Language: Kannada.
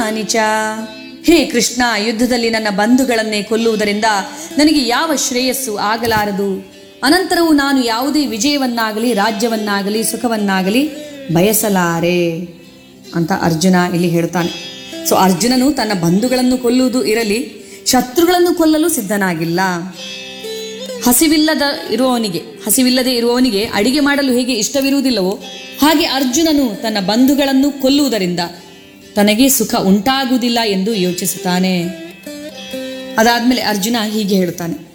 ಮಿತ್ರಾಣಿ ಚ ಹೇ ಕೃಷ್ಣ ಯುದ್ಧದಲ್ಲಿ ನನ್ನ ಬಂಧುಗಳನ್ನೇ ಕೊಲ್ಲುವುದರಿಂದ ನನಗೆ ಯಾವ ಶ್ರೇಯಸ್ಸು ಆಗಲಾರದು ಅನಂತರವೂ ನಾನು ಯಾವುದೇ ವಿಜಯವನ್ನಾಗಲಿ ರಾಜ್ಯವನ್ನಾಗಲಿ ಸುಖವನ್ನಾಗಲಿ ಬಯಸಲಾರೆ ಅಂತ ಅರ್ಜುನ ಇಲ್ಲಿ ಹೇಳ್ತಾನೆ ಸೊ ಅರ್ಜುನನು ತನ್ನ ಬಂಧುಗಳನ್ನು ಕೊಲ್ಲುವುದು ಇರಲಿ ಶತ್ರುಗಳನ್ನು ಕೊಲ್ಲಲು ಸಿದ್ಧನಾಗಿಲ್ಲ ಹಸಿವಿಲ್ಲದ ಇರುವವನಿಗೆ ಹಸಿವಿಲ್ಲದೆ ಇರುವವನಿಗೆ ಅಡಿಗೆ ಮಾಡಲು ಹೇಗೆ ಇಷ್ಟವಿರುವುದಿಲ್ಲವೋ ಹಾಗೆ ಅರ್ಜುನನು ತನ್ನ ಬಂಧುಗಳನ್ನು ಕೊಲ್ಲುವುದರಿಂದ ತನಗೆ ಸುಖ ಉಂಟಾಗುವುದಿಲ್ಲ ಎಂದು ಯೋಚಿಸುತ್ತಾನೆ ಅದಾದ್ಮೇಲೆ ಅರ್ಜುನ ಹೀಗೆ ಹೇಳುತ್ತಾನೆ